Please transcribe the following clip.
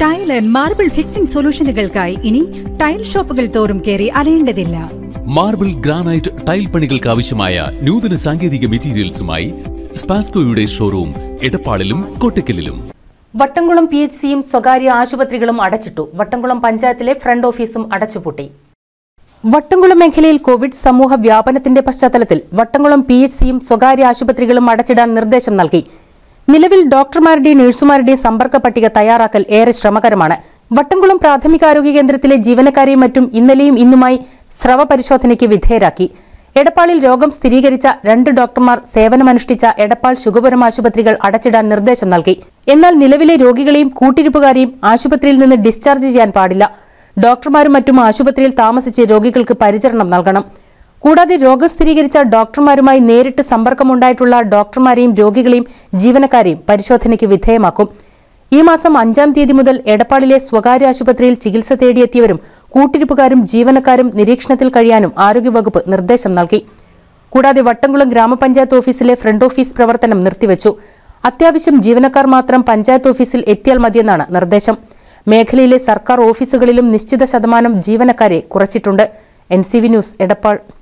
tile and marble fixing സൊല്യൂഷനുകൾക്കായി ഇനി tile ഷോപ്പുകൾ തോറും കയറി അലയേണ്ടതില്ല മാർബിൾ ഗ്രാനൈറ്റ് ടൈൽ പണികൾക്ക് ആവശ്യമായ നൂതന സാങ്കേതിക മെറ്റീരിയൽസുമായി സ്പാസ്കോയുടെ ഷോറൂം എടപ്പാളിലും കോട്ടക്കലിലും വട്ടംകുളം പി എച്ച് സിയും സ്വകാര്യ ആശുപത്രികളും അടച്ചിട്ടു വട്ടംകുളം പഞ്ചായത്തിലെ ഫ്രണ്ട് ഓഫീസും അടച്ചുപൂട്ടി വട്ടംകുളം മേഖലയിൽ കോവിഡ് സമൂഹ വ്യാപനത്തിന്റെ പശ്ചാത്തലത്തിൽ വട്ടംകുളം പി എച്ച് സിയും സ്വകാര്യ ആശുപത്രികളും അടച്ചിടാൻ നിർദ്ദേശം നൽകി നിലവിൽ ഡോക്ടർമാരുടെയും നഴ്സുമാരുടെയും സമ്പർക്ക പട്ടിക തയ്യാറാക്കൽ ഏറെ ശ്രമകരമാണ് വട്ടംകുളം പ്രാഥമികാരോഗ്യ കേന്ദ്രത്തിലെ ജീവനക്കാരെയും മറ്റും ഇന്നലെയും ഇന്നുമായി സ്രവ പരിശോധനയ്ക്ക് വിധേയരാക്കി എടപ്പാളിൽ രോഗം സ്ഥിരീകരിച്ച രണ്ട് ഡോക്ടർമാർ സേവനമനുഷ്ഠിച്ച എടപ്പാൾ ശുഗപുരം ആശുപത്രികൾ അടച്ചിടാൻ നിർദ്ദേശം നൽകി എന്നാൽ നിലവിലെ രോഗികളെയും കൂട്ടിരിപ്പുകാരെയും ആശുപത്രിയിൽ നിന്ന് ഡിസ്ചാർജ് ചെയ്യാൻ പാടില്ല ഡോക്ടർമാരും മറ്റും ആശുപത്രിയിൽ താമസിച്ച് രോഗികൾക്ക് പരിചരണം നൽകണം കൂടാതെ രോഗം സ്ഥിരീകരിച്ച ഡോക്ടർമാരുമായി നേരിട്ട് സമ്പർക്കമുണ്ടായിട്ടുള്ള ഡോക്ടർമാരെയും രോഗികളെയും ജീവനക്കാരെയും പരിശോധനയ്ക്ക് വിധേയമാക്കും ഈ മാസം അഞ്ചാം തീയതി മുതൽ എടപ്പാളിലെ സ്വകാര്യ ആശുപത്രിയിൽ ചികിത്സ തേടിയെത്തിയവരും കൂട്ടിരിപ്പുകാരും ജീവനക്കാരും നിരീക്ഷണത്തിൽ കഴിയാനും ആരോഗ്യവകുപ്പ് നിർദ്ദേശം നൽകി കൂടാതെ വട്ടംകുളം ഗ്രാമപഞ്ചായത്ത് ഓഫീസിലെ ഫ്രണ്ട് ഓഫീസ് പ്രവർത്തനം നിർത്തിവച്ചു അത്യാവശ്യം ജീവനക്കാർ മാത്രം പഞ്ചായത്ത് ഓഫീസിൽ എത്തിയാൽ മതിയെന്നാണ് നിർദ്ദേശം മേഖലയിലെ സർക്കാർ ഓഫീസുകളിലും നിശ്ചിത ശതമാനം ജീവനക്കാരെ കുറച്ചിട്ടുണ്ട് എൻ ന്യൂസ് എടപ്പാൾ